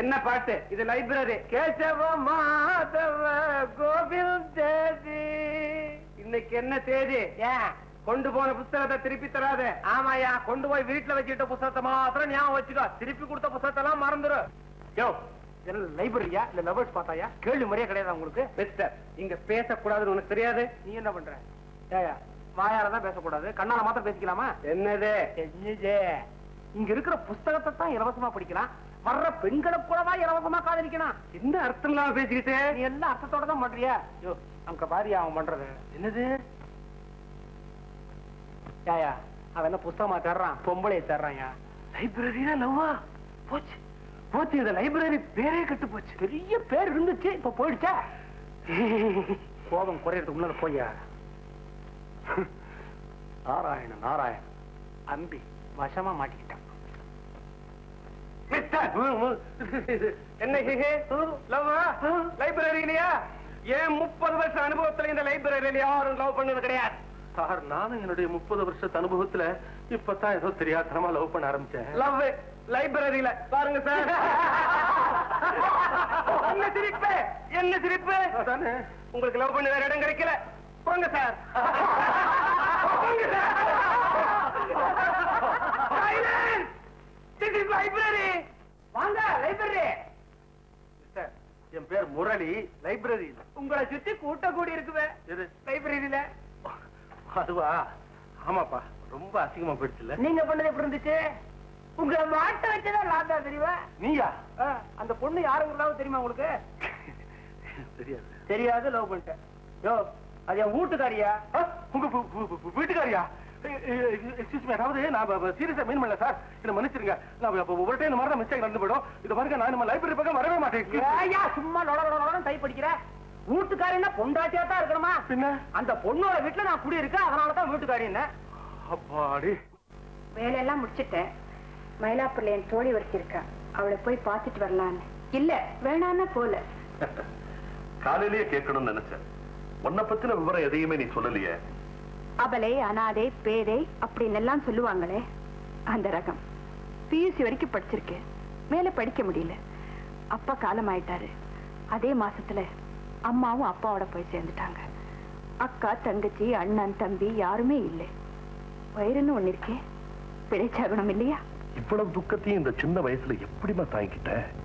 என்ன பாட்டு இது லைப்ரரி கேசவ மாதவ கோவில் தேதி இன்னைக்கு என்ன தேதி ஏன் கொண்டு போன புஸ்தகத்தை திருப்பி தராத ஆமாயா கொண்டு போய் வீட்டுல வச்சுக்கிட்ட புஸ்தகத்தை மாத்திரம் ஞாபகம் வச்சுக்கோ திருப்பி கொடுத்த புஸ்தகத்தை எல்லாம் மறந்துரு யோ என்ன லைப்ரரியா இல்ல லவர்ஸ் பார்த்தாயா கேள்வி முறையே கிடையாது உங்களுக்கு மிஸ்டர் இங்க பேசக்கூடாதுன்னு உனக்கு தெரியாது நீ என்ன பண்ற ஏயா வாயால தான் பேசக்கூடாது கண்ணால மாத்திரம் பேசிக்கலாமா என்னது என்னது இங்க இருக்கிற புஸ்தகத்தை தான் இலவசமா படிக்கலாம் வர்ற பெண்களை கூடவா இலவசமா காதலிக்கலாம் என்ன அர்த்தம் இல்லாம பேசிக்கிட்டு நீ எல்லாம் அர்த்தத்தோட தான் பண்றியா யோ அங்க பாரியா அவன் பண்றது என்னது யாயா அவன் என்ன புஸ்தகமா தர்றான் பொம்பளைய தர்றான்யா லைப்ரரியில லவ்வா போச்சு போச்சு இந்த லைப்ரரி பேரே கெட்டு போச்சு பெரிய பேர் இருந்துச்சு இப்ப போயிடுச்சா கோபம் குறையறதுக்கு முன்னால போயா நாராயண நாராயண அம்பி வசமா மாட்டிக்கிட்டான் என்ன லவ்வா லைப்ரரியிலயா ஏன் முப்பது வருஷம் அனுபவத்துல இந்த லைப்ரரியில யாரும் லவ் பண்ணது கிடையாது சார் நானும் என்னுடைய முப்பது வருஷத்து அனுபவத்துல இப்பதான் ஏதோ தெரியாதனமா லவ் பண்ண ஆரம்பிச்சேன் லவ் லைப்ரரியில பாருங்க சார் என்ன சிரிப்பு என்ன சிரிப்பு அதானே உங்களுக்கு லவ் பண்ண வேற இடம் கிடைக்கல போங்க சார் போங்க sir Silence! This is library. வாங்க லைப்ரரி சார், என் பேர் முரளி லைப்ரரி உங்களை சுத்தி கூட்ட கூடி இருக்குவே எது லைப்ரரியில அதுவா ஆமாப்பா ரொம்ப அசிங்கமா போயிடுச்சுல்ல நீங்க பண்ணது எப்படி இருந்துச்சு உங்களை மாட்ட வச்சதான் லாந்தா தெரியுமா நீயா ஆ, அந்த பொண்ணு யாருங்கிறதாவது தெரியுமா உங்களுக்கு தெரியாது தெரியாது லவ் பண்ணிட்டேன் யோ அது என் வீட்டுக்காரியா ஆ, உங்க வீ- வீ- வீ- வீட்டுக்காரியா எக்ஸ்கியூஸ் மீ அதாவது நான் சீரியஸா மீன் பண்ணல சார் என்ன மன்னிச்சிருங்க நான் இப்ப ஒரு டைம் இந்த மாதிரி தான் மிஸ்டேக் நடந்து போயிடும் இது பாருங்க நான் நம்ம லைப்ரரி பக்கம் வரவே மாட்டேன் ஏய்யா, சும்மா லொட லொட லொடன்னு டைப் படிக்கிற வீட்டுக்காரின்னா பொண்டாட்டியா தான் இருக்கணுமா பின்ன அந்த பொண்ணோட வீட்டுல நான் குடி இருக்கேன் அதனால தான் வீட்டுக்காரி என்ன அப்பாடி வேலையெல்லாம் முடிச்சிட்டேன் மயிலாப்பூர்ல என் தோழி ஒருத்தி இருக்கா அவளை போய் பார்த்துட்டு வரலான்னு இல்ல வேணான்னா போல காலையிலேயே கேட்கணும்னு நினைச்சேன் உன்னை பத்தின விவரம் எதையுமே நீ சொல்லலையே அபலை அனாதை பேதை அப்படின்னு எல்லாம் சொல்லுவாங்களே அந்த ரகம் பியூசி வரைக்கும் படிச்சிருக்கேன் மேல படிக்க முடியல அப்பா காலம் ஆயிட்டாரு அதே மாசத்துல அம்மாவும் அப்பாவோட போய் சேர்ந்துட்டாங்க அக்கா தங்கச்சி அண்ணன் தம்பி யாருமே இல்லை வயிறுன்னு ஒண்ணு இருக்கே பிழைச்சாகணும் இல்லையா இவ்வளவு துக்கத்தையும் இந்த சின்ன வயசுல எப்படிமா தாங்கிக்கிட்ட